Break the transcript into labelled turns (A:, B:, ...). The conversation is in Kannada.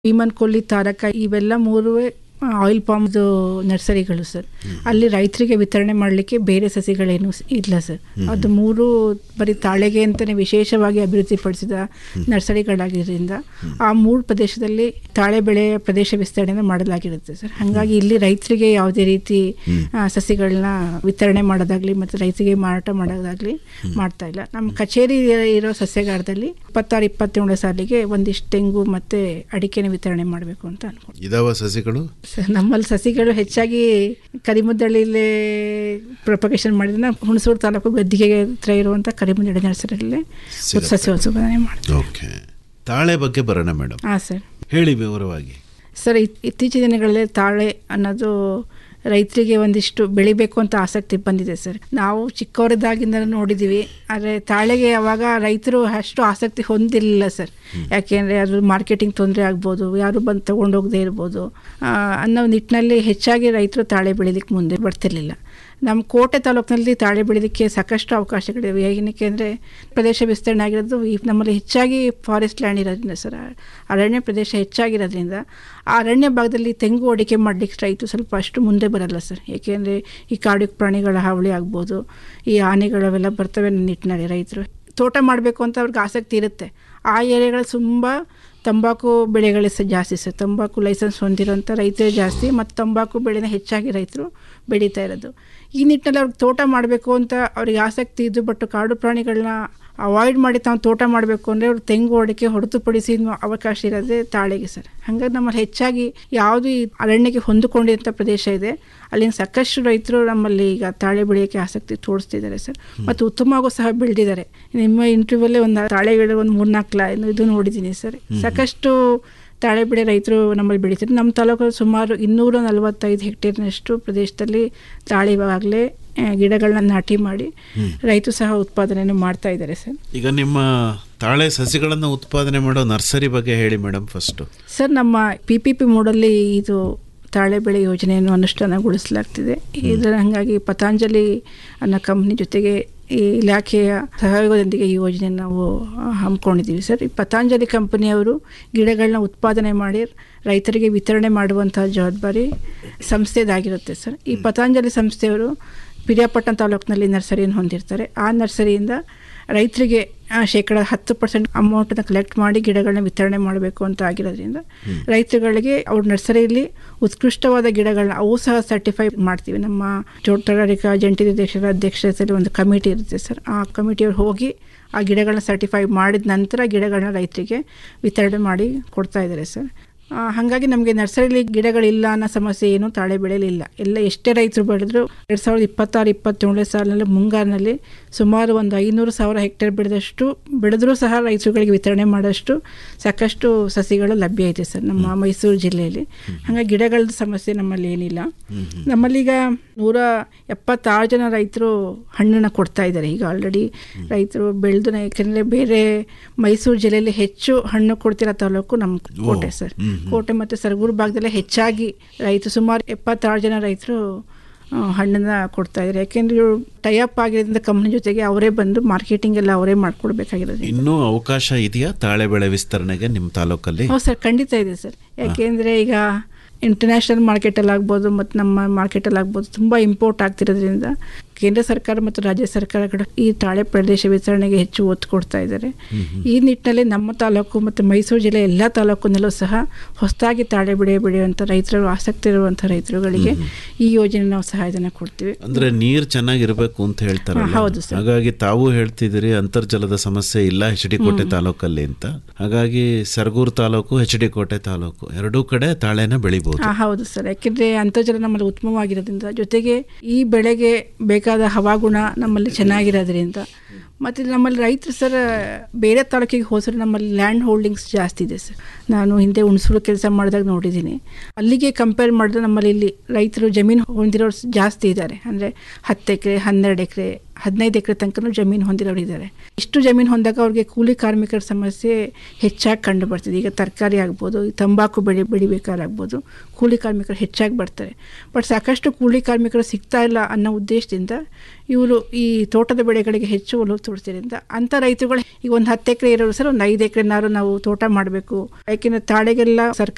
A: ಭೀಮನ್ ಕೊಲ್ಲಿ ತಾರಕ ಇವೆಲ್ಲ ಮೂರು ಆಯಿಲ್ ಪಾಮ್ದು ನರ್ಸರಿಗಳು ಸರ್ ಅಲ್ಲಿ ರೈತರಿಗೆ ವಿತರಣೆ ಮಾಡಲಿಕ್ಕೆ ಬೇರೆ ಸಸಿಗಳೇನು ಸ್- ಇಲ್ಲ ಸರ್ ಅದು ಮೂರು ಬರೀ ತಾಳೆಗೆ ಅಂತಲೇ ವಿಶೇಷವಾಗಿ ಅಭಿವೃದ್ಧಿಪಡಿಸಿದ ನರ್ಸರಿಗಳಾಗಿರೋದ್ರಿಂದ ಆ ಮೂರು ಪ್ರದೇಶದಲ್ಲಿ ತಾಳೆ ಬೆಳೆಯ ಪ್ರದೇಶ ವಿಸ್ತರಣೆ ಮಾಡಲಾಗಿರುತ್ತೆ ಸರ್ ಹಾಗಾಗಿ ಇಲ್ಲಿ ರೈತರಿಗೆ ಯಾವುದೇ ರೀತಿ ಆ, ಸಸಿಗಳನ್ನ ವಿತರಣೆ ಮಾಡೋದಾಗ್ಲಿ ಮತ್ತು ರೈತರಿಗೆ ಮಾರಾಟ ಮಾಡೋದಾಗ್ಲಿ ಮಾಡ್ತಾ ಇಲ್ಲ ನಮ್ಮ ಕಚೇರಿ ಇರೋ ಸಸ್ಯಗಾರದಲ್ಲಿ ಇಪ್ಪತ್ತಾರು ಇಪ್ಪತ್ತೇಳನೇ ಸಾಲಿಗೆ ಒಂದಿಷ್ಟು ತೆಂಗು ಮತ್ತು ಅಡಿಕೆನ ವಿತರಣೆ ಮಾಡಬೇಕು ಅಂತ ಅನ್ಕೊಂಡು
B: ಇದಾವ ಸಸಿಗಳು
A: ಸರ್ ನಮ್ಮಲ್ಲಿ ಸಸಿಗಳು ಹೆಚ್ಚಾಗಿ ಕರಿಮುದ್ದಳ್ಳಿಲೇ ಪ್ರೊಪಗೇಷನ್ ಮಾಡಿದ್ರೆ ಹುಣಸೂರು ತಾಲೂಕು ಗದ್ದಿಗೆ ಹತ್ರ ಇರುವಂಥ ಕರಿಮುದ್ದಳ್ಳಿ ನರ್ಸರಿಯಲ್ಲೇ
B: ಸಿಗುತ್ತೆ.
A: ಸಸ್ಯೋತ್ಸವನೆ ಮಾಡ್ತೀವಿ
B: ಓಕೆ ತಾಳೆ ಬಗ್ಗೆ ಬರೋಣ ಮೇಡಮ್
A: ಹಾಂ ಸರ್
B: ಹೇಳಿ ವಿವರವಾಗಿ
A: ಸರ್ ಇತ್- ಇತ್ತೀಚಿನ ದಿನಗಳಲ್ಲಿ ತಾಳೆ ಅನ್ನೋದು ರೈತರಿಗೆ ಒಂದಿಷ್ಟು ಬೆಳಿಬೇಕು ಅಂತ ಆಸಕ್ತಿ ಬಂದಿದೆ ಸರ್ ನಾವು ಚಿಕ್ಕವರಿದ್ದಾಗಿಂದ ನೋಡಿದ್ದೀವಿ ಆದರೆ ತಾಳೆಗೆ ಅವಾಗ ರೈತರು ಅಷ್ಟು ಆಸಕ್ತಿ ಹೊಂದಿರಲಿಲ್ಲ ಸರ್ ಯಾಕೆಂದರೆ ಅದು ಮಾರ್ಕೆಟಿಂಗ್ ತೊಂದರೆ ಆಗ್ಬೋದು ಯಾರು ಬಂದು ತೊಗೊಂಡೋಗದೇ ಇರ್ಬೋದು ಆ, ಅನ್ನೋ ನಿಟ್ಟಿನಲ್ಲಿ ಹೆಚ್ಚಾಗಿ ರೈತರು ತಾಳೆ ಬೆಳಿಲಿಕ್ಕೆ ಮುಂದೆ ಬರ್ತಿರ್ಲಿಲ್ಲ ನಮ್ಮ ಕೋಟೆ ತಾಲೂಕಿನಲ್ಲಿ ತಾಳೆ ಬೆಳೆಯೋದಕ್ಕೆ ಸಾಕಷ್ಟು ಅವಕಾಶಗಳಿವೆ ಏನಕ್ಕೆ ಅಂದರೆ ಪ್ರದೇಶ ವಿಸ್ತರಣೆ ಆಗಿರೋದು ಈ ನಮ್ಮಲ್ಲಿ ಹೆಚ್ಚಾಗಿ ಫಾರೆಸ್ಟ್ ಲ್ಯಾಂಡ್ ಇರೋದ್ರಿಂದ ಸರ್ ಅರಣ್ಯ ಪ್ರದೇಶ ಹೆಚ್ಚಾಗಿರೋದ್ರಿಂದ ಆ ಅರಣ್ಯ ಭಾಗದಲ್ಲಿ ತೆಂಗು ಅಡಿಕೆ ಮಾಡಲಿಕ್ಕೆ ರೈತರು ಸ್ವಲ್ಪ ಅಷ್ಟು ಮುಂದೆ ಬರಲ್ಲ ಸರ್ ಏಕೆಂದರೆ ಈ ಕಾಡು ಪ್ರಾಣಿಗಳ ಹಾವಳಿ ಆಗ್ಬೋದು ಈ ಆನೆಗಳವೆಲ್ಲ ಬರ್ತವೆ ಅನ್ನೋ ನಿಟ್ಟಿನಲ್ಲಿ ರೈತರು ತೋಟ ಮಾಡಬೇಕು ಅಂತ ಅವ್ರಿಗೆ ಆಸಕ್ತಿ ಇರುತ್ತೆ ಆ ಏರಿಯಾಗಳು ತುಂಬ ತಂಬಾಕು ಬೆಳೆಗಳೇ ಸಹ ಜಾಸ್ತಿ ಸರ್ ತಂಬಾಕು ಲೈಸೆನ್ಸ್ ಹೊಂದಿರೋಂಥ ರೈತರೇ ಜಾಸ್ತಿ ಮತ್ತು ತಂಬಾಕು ಬೆಳೆನ ಹೆಚ್ಚಾಗಿ ರೈತರು ಬೆಳೀತಾ ಇರೋದು ಈ ನಿಟ್ಟಿನಲ್ಲಿ ಅವ್ರಿಗೆ ತೋಟ ಮಾಡಬೇಕು ಅಂತ ಅವ್ರಿಗೆ ಆಸಕ್ತಿ ಇದ್ದು ಬಟ್ ಕಾಡು ಪ್ರಾಣಿಗಳನ್ನ ಅವಾಯ್ಡ್ ಮಾಡಿ ತಾವು ತೋಟ ಮಾಡಬೇಕು ಅಂದರೆ ಅವ್ರು ತೆಂಗು ಅಡಿಕೆ ಹೊರತುಪಡಿಸಿ ಇನ್ನು ಅವಕಾಶ ಇರೋದೇ ತಾಳೆಗೆ ಸರ್ ಹಾಗಾಗಿ ನಮ್ಮಲ್ಲಿ ಹೆಚ್ಚಾಗಿ ಯಾವುದು ಈ ಅರಣ್ಯಕ್ಕೆ ಹೊಂದಿಕೊಂಡಿರೋಂಥ ಪ್ರದೇಶ ಇದೆ ಅಲ್ಲಿನ ಸಾಕಷ್ಟು ರೈತರು ನಮ್ಮಲ್ಲಿ ಈಗ ತಾಳೆ ಬೆಳೆಯೋಕ್ಕೆ ಆಸಕ್ತಿ ತೋರಿಸ್ತಿದ್ದಾರೆ ಸರ್ ಮತ್ತು ಉತ್ತಮವಾಗೂ ಸಹ ಬೆಳೆದಿದ್ದಾರೆ ನಿಮ್ಮ ಇಂಟರ್ವ್ಯೂವಲ್ಲೇ ಒಂದು ತಾಳೆ ಬೆಳೆ ಒಂದು ಮೂರ್ನಾಲ್ಕು ಲಾ ಇದು ನೋಡಿದ್ದೀನಿ ಸರ್ ಸಾಕಷ್ಟು ತಾಳೆ ಬೆಳೆ ರೈತರು ನಮ್ಮಲ್ಲಿ ಬೆಳೀತಾರೆ ನಮ್ಮ ತಾಲೂಕಲ್ಲಿ ಸುಮಾರು ಇನ್ನೂರ ನಲವತ್ತೈದು ಹೆಕ್ಟೇರ್ನಷ್ಟು ಪ್ರದೇಶದಲ್ಲಿ ತಾಳೆ ಇವಾಗಲೇ ಆ, ಗಿಡಗಳನ್ನ ನಾಟಿ ಮಾಡಿ ರೈತರು ಸಹ ಉತ್ಪಾದನೆಯನ್ನು ಮಾಡ್ತಾ ಇದ್ದಾರೆ ಸರ್
B: ಈಗ ನಿಮ್ಮ ತಾಳೆ ಸಸಿಗಳನ್ನು ಉತ್ಪಾದನೆ ಮಾಡೋ ನರ್ಸರಿ ಬಗ್ಗೆ ಹೇಳಿ ಮೇಡಮ್ ಫಸ್ಟು
A: ಸರ್ ನಮ್ಮ ಪಿ ಪಿ ಪಿ ಮೋಡಲ್ಲಿ ಇದು ತಾಳೆ ಬೆಳೆ ಯೋಜನೆಯನ್ನು ಅನುಷ್ಠಾನಗೊಳಿಸಲಾಗ್ತಿದೆ ಇದರ ಹಾಗಾಗಿ ಪತಾಂಜಲಿ ಅನ್ನೋ ಕಂಪ್ನಿ ಜೊತೆಗೆ ಈ ಇಲಾಖೆಯ ಸಹಯೋಗದೊಂದಿಗೆ ಈ ಯೋಜನೆಯನ್ನು ನಾವು ಆ, ಹಮ್ಮಿಕೊಂಡಿದ್ದೀವಿ ಸರ್ ಈ ಪತಾಂಜಲಿ ಕಂಪನಿಯವರು ಗಿಡಗಳನ್ನ ಉತ್ಪಾದನೆ ಮಾಡಿ ರೈತರಿಗೆ ವಿತರಣೆ ಮಾಡುವಂತಹ ಜವಾಬ್ದಾರಿ ಸಂಸ್ಥೆದಾಗಿರುತ್ತೆ ಸರ್ ಈ ಪತಾಂಜಲಿ ಸಂಸ್ಥೆಯವರು ಪಿರಿಯಾಪಟ್ಟಣ ತಾಲೂಕಿನಲ್ಲಿ ನರ್ಸರಿಯನ್ನು ಹೊಂದಿರ್ತಾರೆ ಆ ನರ್ಸರಿಯಿಂದ ರೈತರಿಗೆ ಆ, ಶೇಕಡ ಹತ್ತು ಪರ್ಸೆಂಟ್ ಅಮೌಂಟನ್ನು ಕಲೆಕ್ಟ್ ಮಾಡಿ ಗಿಡಗಳನ್ನ ವಿತರಣೆ ಮಾಡಬೇಕು ಅಂತ ಆಗಿರೋದ್ರಿಂದ ರೈತರುಗಳಿಗೆ ಅವ್ರ ನರ್ಸರಿಯಲ್ಲಿ ಉತ್ಕೃಷ್ಟವಾದ ಗಿಡಗಳನ್ನ ಅವು ಸಹ ಸರ್ಟಿಫೈ ಮಾಡ್ತೀವಿ ನಮ್ಮ ತೋಟಗಾರಿಕಾ ಜಂಟಿ ನಿರ್ದೇಶಕರ ಅಧ್ಯಕ್ಷತೆಯಲ್ಲಿ ಒಂದು ಕಮಿಟಿ ಇರುತ್ತೆ ಸರ್ ಆ ಕಮಿಟಿಯವ್ರು ಹೋಗಿ ಆ ಗಿಡಗಳನ್ನ ಸರ್ಟಿಫೈ ಮಾಡಿದ ನಂತರ ಗಿಡಗಳನ್ನ ರೈತರಿಗೆ ವಿತರಣೆ ಮಾಡಿ ಕೊಡ್ತಾ ಇದ್ದಾರೆ ಸರ್ ಆ, ಹಾಗಾಗಿ ನಮಗೆ ನರ್ಸರಿಲಿ ಗಿಡಗಳಿಲ್ಲ ಅನ್ನೋ ಸಮಸ್ಯೆ ಏನು ತಾಳೆ ಬೆಳೆಯಲಿಲ್ಲ ಎಲ್ಲ ಎಷ್ಟೇ ರೈತರು ಬೆಳೆದ್ರು ಎರಡು ಸಾವಿರದ ಇಪ್ಪತ್ತಾರು ಇಪ್ಪತ್ತೇಳನೇ ಸಾಲಿನಲ್ಲಿ ಮುಂಗಾರಿನಲ್ಲಿ ಸುಮಾರು ಒಂದು ಐನೂರು ಸಾವಿರ ಹೆಕ್ಟೇರ್ ಬೆಳೆದಷ್ಟು ಬೆಳೆದರೂ ಸಹ ರೈತರುಗಳಿಗೆ ವಿತರಣೆ ಮಾಡೋಷ್ಟು ಸಾಕಷ್ಟು ಸಸಿಗಳು ಲಭ್ಯ ಇದೆ ಸರ್ ನಮ್ಮ ಮೈಸೂರು ಜಿಲ್ಲೆಯಲ್ಲಿ ಹಾಗಾಗಿ ಗಿಡಗಳ ಸಮಸ್ಯೆ ನಮ್ಮಲ್ಲಿ ಏನಿಲ್ಲ ನಮ್ಮಲ್ಲೀಗ ನೂರ ಎಪ್ಪತ್ತಾರು ಜನ ರೈತರು ಹಣ್ಣನ್ನು ಕೊಡ್ತಾ ಇದ್ದಾರೆ ಈಗ ಆಲ್ರೆಡಿ ರೈತರು ಬೆಳೆದು ಯಾಕೆಂದರೆ ಬೇರೆ ಮೈಸೂರು ಜಿಲ್ಲೆಯಲ್ಲಿ ಹೆಚ್ಚು ಹಣ್ಣು ಕೊಡ್ತಿರೋ ತಾಲೂಕು ನಮ್ಮ ಕೋಟೆ ಸರ್ ಕೋಟೆ ಮತ್ತು ಸರಗೂರು ಭಾಗದಲ್ಲೇ ಹೆಚ್ಚಾಗಿ ರೈತರು ಸುಮಾರು ಎಪ್ಪತ್ತಾರು ಜನ ರೈತರು ಆ, ಹಣ್ಣನ್ನ ಕೊಡ್ತಾ ಇದ್ದಾರೆ ಯಾಕೆಂದ್ರೆ ಇವ್ರು ಟೈಅಪ್ ಆಗಿರೋದ್ರಿಂದ ಕಂಪ್ನಿ ಜೊತೆಗೆ ಅವರೇ ಬಂದು ಮಾರ್ಕೆಟಿಂಗ್ ಎಲ್ಲ ಅವರೇ ಮಾಡ್ಕೊಡ್ಬೇಕಾಗಿರೋದು
B: ಇನ್ನೂ ಅವಕಾಶ ಇದೆಯಾ ತಾಳೆ ಬೆಳೆ ವಿಸ್ತರಣೆಗೆ ನಿಮ್ಮ ತಾಲೂಕಲ್ಲಿ
A: ಹೌದು ಸರ್ ಖಂಡಿತ ಇದೆ ಸರ್ ಯಾಕೆಂದರೆ ಈಗ ಇಂಟರ್ನ್ಯಾಷನಲ್ ಮಾರ್ಕೆಟಲ್ಲಿ ಆಗ್ಬೋದು ಮತ್ತು ನಮ್ಮ ಮಾರ್ಕೆಟಲ್ಲಿ ಆಗ್ಬೋದು ತುಂಬ ಇಂಪೋರ್ಟ್ ಆಗ್ತಿರೋದ್ರಿಂದ ಕೇಂದ್ರ ಸರ್ಕಾರ ಮತ್ತು ರಾಜ್ಯ ಸರ್ಕಾರಗಳು ಈ ತಾಳೆ ಪ್ರದೇಶ ವಿತರಣೆಗೆ ಹೆಚ್ಚು ಒತ್ತು ಕೊಡ್ತಾ ಇದ್ದಾರೆ ಈ ನಿಟ್ಟಿನಲ್ಲಿ ನಮ್ಮ ತಾಲೂಕು ಮತ್ತು ಮೈಸೂರು ಜಿಲ್ಲೆ ಎಲ್ಲ ತಾಲೂಕಿನಲ್ಲೂ ಸಹ ಹೊಸದಾಗಿ ತಾಳೆ ಬೆಳೆ ಬೆಳೆಯುವಂಥ ರೈತರು ಆಸಕ್ತಿ ಇರುವಂಥ ರೈತರುಗಳಿಗೆ ಈ ಯೋಜನೆ ನಾವು ಸಹಾಯಧನ ಕೊಡ್ತೀವಿ
B: ಅಂದ್ರೆ ನೀರ್ ಚೆನ್ನಾಗಿರ್ಬೇಕು ಅಂತ ಹೇಳ್ತಾರಲ್ಲ
A: ಹಾ, ಹೌದು ಸರ್.
B: ಹಾಗಾಗಿ ತಾವು ಹೇಳ್ತಿದ್ದೀರಿ ಅಂತರ್ಜಲದ ಸಮಸ್ಯೆ ಇಲ್ಲ ಎಚ್ ಡಿ ಕೋಟೆ ತಾಲೂಕಲ್ಲಿ ಅಂತ ಹಾಗಾಗಿ ಸರಗೂರು ತಾಲೂಕು ಎಚ್ ಡಿ ಕೋಟೆ ತಾಲೂಕು ಎರಡೂ ಕಡೆ ತಾಳೆನ ಬೆಳಿಬಹುದು
A: ಆ, ಹೌದು ಸರ್ ಯಾಕೆಂದರೆ ಅಂತರ್ಜಲ ನಮ್ಮಲ್ಲಿ ಉತ್ತಮವಾಗಿರೋದ್ರಿಂದ ಜೊತೆಗೆ ಈ ಬೆಳೆಗೆ ಬೇಕಾದ ಹವಾಗುಣ ನಮ್ಮಲ್ಲಿ ಚೆನ್ನಾಗಿರೋದ್ರಿಂದ ಮತ್ತು ನಮ್ಮಲ್ಲಿ ರೈತರು ಸರ್ ಬೇರೆ ತಾಲೂಕಿಗೆ ಹೋದ್ರೆ ನಮ್ಮಲ್ಲಿ ಲ್ಯಾಂಡ್ ಹೋಲ್ಡಿಂಗ್ಸ್ ಜಾಸ್ತಿ ಇದೆ ಸರ್ ನಾನು ಹಿಂದೆ ಹುಣಸೂರು ಕೆಲಸ ಮಾಡಿದಾಗ ನೋಡಿದ್ದೀನಿ ಅಲ್ಲಿಗೆ ಕಂಪೇರ್ ಮಾಡಿದ್ರೆ ನಮ್ಮಲ್ಲಿ ಇಲ್ಲಿ ರೈತರು ಜಮೀನು ಹೊಂದಿರೋರು ಸ್- ಜಾಸ್ತಿ ಇದ್ದಾರೆ ಅಂದರೆ ಹತ್ತು ಎಕರೆ ಹನ್ನೆರಡು ಎಕರೆ ಹದಿನೈದು ಎಕರೆ ತನಕನೂ ಜಮೀನು ಹೊಂದಿರೋರು ಇದ್ದಾರೆ ಇಷ್ಟು ಜಮೀನು ಹೊಂದಾಗ ಅವ್ರಿಗೆ ಕೂಲಿ ಕಾರ್ಮಿಕರ ಸಮಸ್ಯೆ ಹೆಚ್ಚಾಗಿ ಕಂಡು ಬರ್ತಿದೆ ಈಗ ತರಕಾರಿ ಆಗ್ಬೋದು ಈ ತಂಬಾಕು ಬೆಳೆ ಬೆಳಿಬೇಕಾರಾಗ್ಬೋದು ಕೂಲಿ ಕಾರ್ಮಿಕರು ಹೆಚ್ಚಾಗಿ ಬರ್ತಾರೆ ಬಟ್ ಸಾಕಷ್ಟು ಕೂಲಿ ಕಾರ್ಮಿಕರು ಸಿಗ್ತಾ ಇಲ್ಲ ಅನ್ನೋ ಉದ್ದೇಶದಿಂದ ಇವರು ಈ ತೋಟದ ಬೆಳೆಗಳಿಗೆ ಹೆಚ್ಚು ಒಲವು ತೋರಿಸಿದ್ರಿಂದ ಅಂಥ ರೈತರುಗಳು ಈಗ ಒಂದು ಹತ್ತು ಎಕರೆ ಇರೋರು ಸರ್ ಒಂದು ಐದು ಎಕರೆನಾರು ನಾವು ತೋಟ ಮಾಡಬೇಕು ಯಾಕೆಂದರೆ ತಾಳೆಗೆಲ್ಲ ಸರ್ಕಾರ